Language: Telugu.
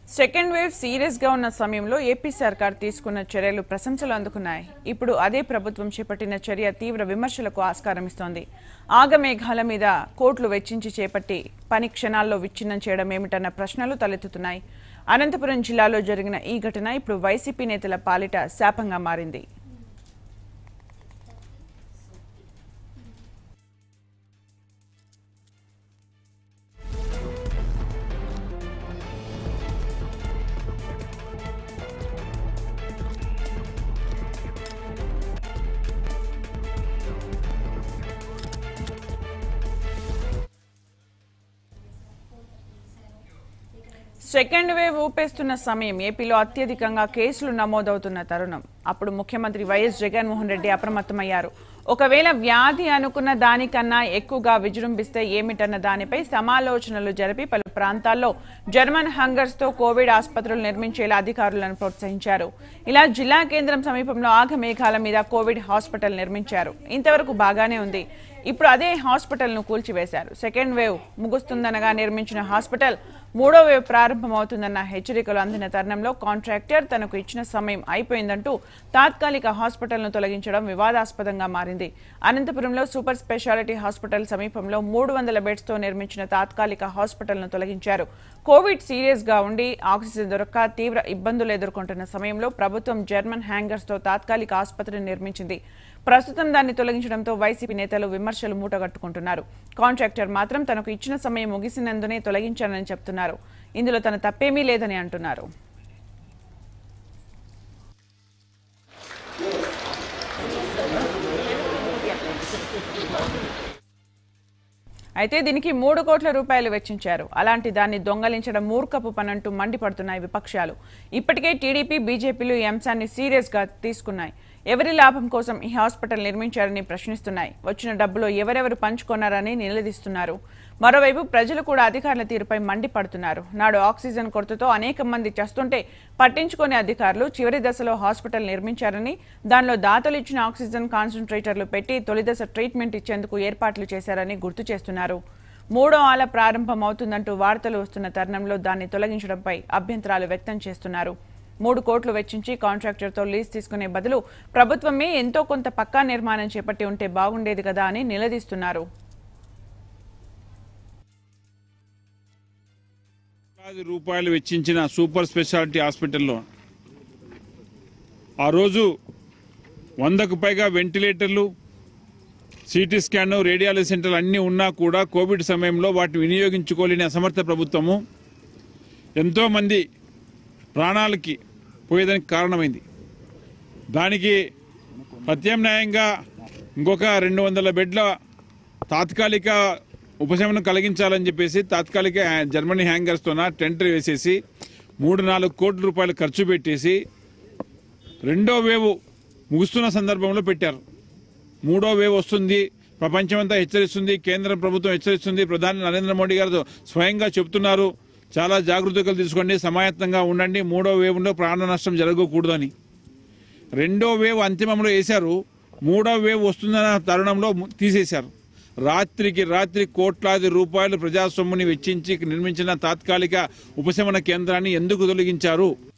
సెకండ్ వేవ్ సీరియస్ గా ఉన్న సమయంలో ఏపీ సర్కార్ తీసుకున్న చర్యలు ప్రశంసలు అందుకున్నాయి ఇప్పుడు అదే ప్రభుత్వం చేపట్టిన చర్య తీవ్ర విమర్శలకు ఆస్కారం ఇస్తోంది ఆగమేఘాల మీద కోట్లు వెచ్చించి చేపట్టి పని క్షణాల్లో విచ్ఛిన్నం చేయడం ఏమిటన్న ప్రశ్నలు తలెత్తుతున్నాయి అనంతపురం జిల్లాలో జరిగిన ఈ ఘటన ఇప్పుడు వైసీపీ నేతల పాలిట శాపంగా మారింది సెకండ్ వేవ్ ఊపేస్తున్న సమయం ఏపీలో అత్యధికంగా కేసులు నమోదవుతున్న తరుణం అప్పుడు ముఖ్యమంత్రి వైఎస్ జగన్మోహన్ రెడ్డి అప్రమత్తమయ్యారు ఒకవేళ వ్యాధి అనుకున్న దానికన్నా ఎక్కువగా విజృంభిస్తే ఏమిటన్న దానిపై సమాలోచనలు జరిపి పలు ప్రాంతాల్లో జర్మన్ హంగర్స్ తో కోవిడ్ ఆసుపత్రులు నిర్మించేలా అధికారులను ప్రోత్సహించారు ఇలా జిల్లా కేంద్రం సమీపంలో ఆగమేఘాల మీద కోవిడ్ హాస్పిటల్ నిర్మించారు ఇంతవరకు బాగానే ఉంది ఇప్పుడు అదే హాస్పిటల్ ను కూల్చివేశారు సెకండ్ వేవ్ ముగుస్తుందనగా నిర్మించిన హాస్పిటల్ మూడో వేవ్ ప్రారంభమవుతుందన్న హెచ్చరికలు అందిన తరుణంలో కాంట్రాక్టర్ తనకు ఇచ్చిన సమయం అయిపోయిందంటూ తాత్కాలిక హాస్పిటల్ను తొలగించడం వివాదాస్పదంగా మారింది అనంతపురంలో సూపర్ స్పెషాలిటీ హాస్పిటల్ సమీపంలో మూడు వందల బెడ్స్తో నిర్మించిన తాత్కాలిక హాస్పిటల్ను తొలగించారు కోవిడ్ సీరియస్ గా ఉండి ఆక్సిజన్ దొరక్క తీవ్ర ఇబ్బందులు ఎదుర్కొంటున్న సమయంలో ప్రభుత్వం జర్మన్ హ్యాంగర్స్తో తాత్కాలిక ఆసుపత్రిని నిర్మించింది ప్రస్తుతం దాన్ని తొలగించడంతో వైసీపీ నేతలు విమర్శలు మూటగట్టుకుంటున్నారు కాంట్రాక్టర్ మాత్రం తనకు ఇచ్చిన సమయం ముగిసినందునే తొలగించానని చెప్తున్నారు ఇందులో తన తప్పేమీ లేదని అంటున్నారు అయితే దీనికి మూడు కోట్ల రూపాయలు వెచ్చించారు అలాంటి దాన్ని దొంగలించడం మూర్ఖపు పనంటూ మండిపడుతున్నాయి విపక్షాలు ఇప్పటికే టీడీపీ బీజేపీలు ఈ అంశాన్ని సీరియస్ గా తీసుకున్నాయి ఎవరి లాభం కోసం ఈ హాస్పిటల్ నిర్మించారని ప్రశ్నిస్తున్నాయి వచ్చిన డబ్బులో ఎవరెవరు పంచుకున్నారని నిలదీస్తున్నారు మరోవైపు ప్రజలు కూడా అధికారుల తీరుపై మండిపడుతున్నారు నాడు ఆక్సిజన్ కొరతతో అనేక మంది చేస్తుంటే పట్టించుకునే అధికారులు చివరి దశలో హాస్పిటల్ నిర్మించారని దానిలో దాతలు ఇచ్చిన ఆక్సిజన్ కాన్సన్ట్రేటర్లు పెట్టి తొలిదశ ట్రీట్మెంట్ ఇచ్చేందుకు ఏర్పాట్లు చేశారని గుర్తు చేస్తున్నారు మూడో ఆల ప్రారంభమవుతుందంటూ వార్తలు వస్తున్న తరుణంలో దాన్ని తొలగించడంపై అభ్యంతరాలు వ్యక్తం చేస్తున్నారు మూడు కోట్లు వెచ్చించి కాంట్రాక్టర్తో లీజ్ తీసుకునే బదులు ప్రభుత్వమే ఎంతో కొంత పక్కా నిర్మాణం చేపట్టి ఉంటే బాగుండేది కదా అని నిలదీస్తున్నారు కోట్లాది రూపాయలు వెచ్చించిన సూపర్ స్పెషాలిటీ హాస్పిటల్లో ఆ రోజు వందకు పైగా వెంటిలేటర్లు సిటీ స్కాన్ రేడియాలజీ సెంటర్లు అన్నీ ఉన్నా కూడా కోవిడ్ సమయంలో వాటిని వినియోగించుకోలేని అసమర్థ ప్రభుత్వము ఎంతోమంది ప్రాణాలకి పోయేదానికి కారణమైంది దానికి ప్రత్యామ్నాయంగా ఇంకొక రెండు వందల బెడ్ల తాత్కాలిక ఉపశమనం కలిగించాలని చెప్పేసి తాత్కాలిక హ్యా- జర్మనీ హ్యాంగర్స్తోన టెండర్ వేసేసి మూడు నాలుగు కోట్ల రూపాయలు ఖర్చు పెట్టేసి రెండో వేవ్ ముగుస్తున్న సందర్భంలో పెట్టారు మూడో వేవ్ వస్తుంది ప్రపంచమంతా హెచ్చరిస్తుంది కేంద్ర ప్రభుత్వం హెచ్చరిస్తుంది ప్రధాని నరేంద్ర మోడీ గారు స్వయంగా చెప్తున్నారు చాలా జాగృతలు తీసుకోండి సమాయత్తంగా ఉండండి మూడో వేవ్లో ప్రాణ నష్టం జరగకూడదని రెండో వేవ్ అంతిమంలో వేశారు మూడో వేవ్ వస్తుందన్న తరుణంలో ము- తీసేశారు రాత్రికి రాత్రి కోట్లాది రూపాయలు ప్రజాసొమ్ముని వెచ్చించి నిర్మించిన తాత్కాలిక ఉపశమన కేంద్రాన్ని ఎందుకు తొలగించారు